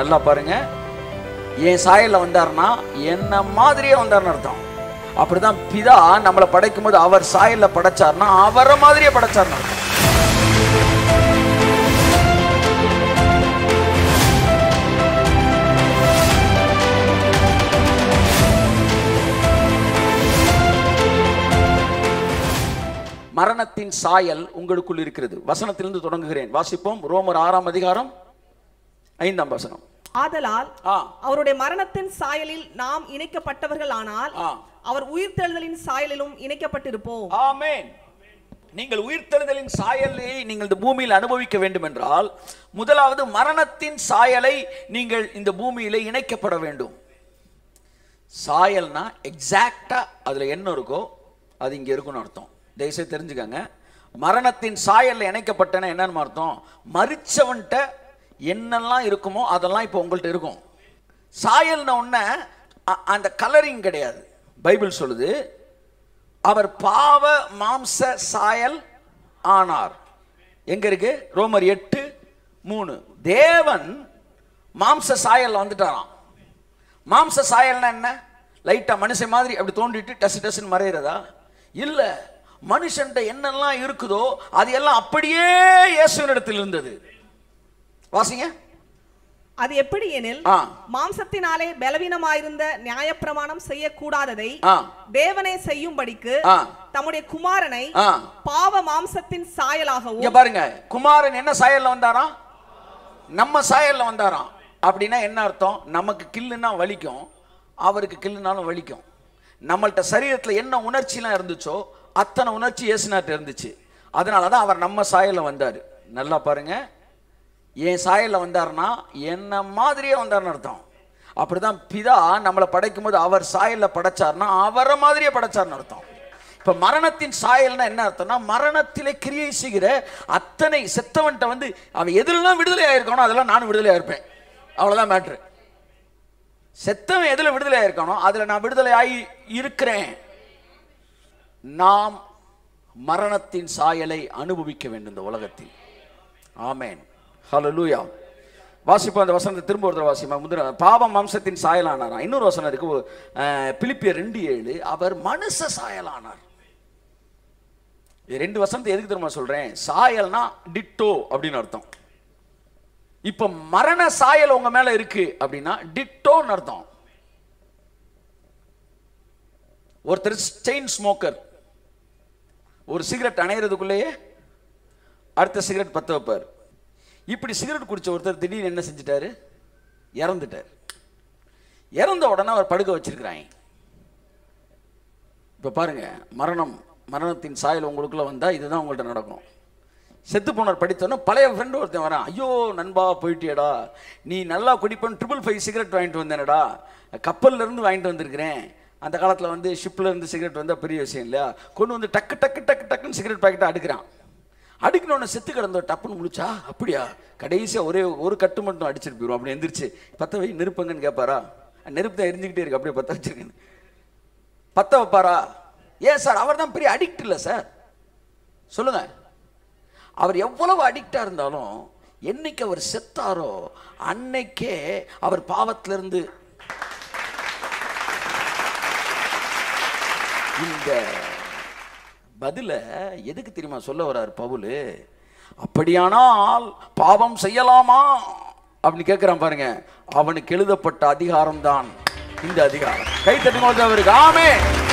நல்லா பாருங்க என் சாயல்ல வந்தாருன்னா என்ன மாதிரியே வந்தாருன்னு அர்த்தம் அப்படிதான் பிதா நம்மளை படைக்கும் போது அவர் சாயல்ல படைச்சார்னா அவரை மாதிரியே படைச்சார்னு அர்த்தம் மரணத்தின் சாயல் உங்களுக்குள் இருக்கிறது வசனத்திலிருந்து தொடங்குகிறேன் வாசிப்போம் ரோமர் ஆறாம் அதிகாரம் ஐந்தாம் வசனம் ஆதலால் ஆ அவருடைய மரணத்தின் சாயலில் நாம் இணைக்கப்பட்டவர்கள் ஆனால் ஆ. அவர் உயிர்த்தெழுதலின் சாயலிலும் இணைக்கப்பட்டிருப்போம் ஆமென் நீங்கள் உயிர்த்தெழுதலின் சாயலை நீங்கள் இந்த பூமியில் அனுபவிக்க வேண்டும் என்றால் முதலாவது மரணத்தின் சாயலை நீங்கள் இந்த பூமியில இணைக்கப்பட வேண்டும் சாயல்னா எக்ஸாக்டா அதுல என்ன இருக்கோ அது இங்க இருக்குன்னு அர்த்தம் தயவுசெய்து தெரிஞ்சுக்கங்க மரணத்தின் சாயல்ல இணைக்கப்பட்டன என்னன்னு அர்த்தம் மரிச்சவன்ட்ட என்னெல்லாம் இருக்குமோ அதெல்லாம் இப்போ உங்கள்ட்ட இருக்கும் சாயல்ன உடனே அ- அந்த கலரிங் கிடையாது பைபிள் சொல்லுது அவர் பாவ மாம்ச சாயல் ஆனார் எங்க இருக்கு ரோமர் எட்டு மூணு தேவன் மாம்ச சாயல் வந்துட்டாராம் மாம்ச சாயல்னா என்ன லைட்டா மனுஷன் மாதிரி அப்படி தோண்டிட்டு டஸ் டஸ்ன்னு மறையிறதா இல்ல மனுஷன்ட்ட என்னெல்லாம் இருக்குதோ அது எல்லாம் அப்படியே இயேசுவினிடத்தில் இருந்தது வாசிங்க அது எப்படி எனில் ஆ. மாம்சத்தினாலே பலவீனமாயிருந்த நியாயப்பிரமாணம் செய்யக்கூடாததை ஆ தேவனே செய்யும்படிக்கு ஆ. தம்முடைய குமாரனை ஆ. பாவ மாம்சத்தின் சாயலாகவும் இங்க பாருங்க குமாரன் என்ன சாயல்ல வந்தாராம் நம்ம சாயல்ல வந்தாராம் அப்படின்னா என்ன அர்த்தம் நமக்கு கில்லுன்னா வலிக்கும் அவருக்கு கில்லுனாலும் வலிக்கும் நம்மள்ட்ட சரீரத்துல என்ன உணர்ச்சிலாம் இருந்துச்சோ அத்தனை உணர்ச்சி இயேசுநாட்டு இருந்துச்சு அதனால தான் அவர் நம்ம சாயல்ல வந்தார் நல்லா பாருங்க என் சாயல்ல வந்தாருன்னா என்ன மாதிரியே வந்தார்னு அர்த்தம் அப்படிதான் பிதா நம்மளை படைக்கும் போது அவர் சாயல்ல படைச்சார்னா அவரை மாதிரியே படைச்சார்னு அர்த்தம் இப்ப மரணத்தின் சாயல்னா என்ன அர்த்தம்னா மரணத்திலே கிரியை செய்கிற அத்தனை செத்தவன்ட்ட வந்து அவன் எதுலாம் விடுதலை ஆயிருக்கானோ அதெல்லாம் நானும் விடுதலை ஆயிருப்பேன் அவ்வளவுதான் மேட்ரு செத்தவன் எதுல விடுதலை ஆயிருக்கானோ அதுல நான் விடுதலை ஆகி இருக்கிறேன் நாம் மரணத்தின் சாயலை அனுபவிக்க வேண்டும் இந்த உலகத்தில் ஆமென் ஹalleluya வாசிப்போம் அந்த வசனத்தை திரும்ப ஒரு தடவை வாசிப்போம் முதல்ல பாவம் வம்சத்தின் சாயலானார் இன்னொரு வசனம் இருக்கு அஹ், பிலிப்பியர் ரெண்டு ஏழு அவர் மனுஷ சாயலானார் இது ரெண்டு வசனத்தை எதுக்கு தெரியுமா சொல்றேன் சாயல்னா டிட்டோ அப்படின்னு அர்த்தம் இப்ப மரண சாயல் உங்க மேல இருக்கு அப்படின்னா டிட்டோன்னு அர்த்தம் ஒருத்தர் செயின் ஸ்மோக்கர் ஒரு சிகரெட் அணையிறதுக்குள்ளேயே அடுத்த சிகரெட் பத்த வைப்பார் இப்படி சிகரெட் குடிச்ச ஒருத்தர் திடீர்னு என்ன செஞ்சிட்டாரு இறந்துட்டார் இறந்த உடனே அவர் படுக்க வச்சிருக்கிறாங்க இப்ப பாருங்க மரணம் மரணத்தின் சாயல் உங்களுக்குள்ள வந்தா இதுதான் உங்கள்ட்ட நடக்கும் செத்து போனார் படித்தோன்னே பழைய ஃப்ரெண்டு ஒருத்தன் வரான் ஐயோ நண்பா போயிட்டியடா நீ நல்லா குடிப்பேன் ட்ரிபிள் ஃபைவ் சிகரெட் வாங்கிட்டு வந்தேனடா கப்பல்ல இருந்து வாங்கிட்டு வந்திருக்கிறேன் அந்த காலத்துல வந்து ஷிப்ல இருந்து சிகரெட் வந்தா பெரிய விஷயம் இல்லையா கொண்டு வந்து டக்கு டக்கு டக்கு டக்குன்னு சிகரெட் பாக்கெட்டை அடுக்கிறான் அடுக்கணுன்னு செத்து கிடந்த டப்புன்னு முடிச்சா அப்படியா கடைசியா ஒரே ஒரு கட்டு மட்டும் அடிச்சிட்டு போயிடும் அப்படி எந்திரிச்சு பத்த வை நெருப்புங்கன்னு கேட்பாரா நெருப்பு தான் எரிஞ்சுக்கிட்டே இருக்கு அப்படியே பத்த வச்சிருக்கேன்னு பத்த வைப்பாரா ஏன் சார் அவர் தான் பெரிய அடிக்ட் இல்லை சார் சொல்லுங்க அவர் எவ்வளவு அடிக்டா இருந்தாலும் என்னைக்கு அவர் செத்தாரோ அன்னைக்கே அவர் பாவத்திலிருந்து இந்த பதில எதுக்கு தெரியுமா சொல்ல வர்றார் பவுலு அப்படியானால் பாவம் செய்யலாமா அப்படின்னு கேட்கிறான் பாருங்க அவனுக்கு எழுதப்பட்ட அதிகாரம் தான் இந்த அதிகாரம் கை தட்டுங்க அவருக்கு ஆமே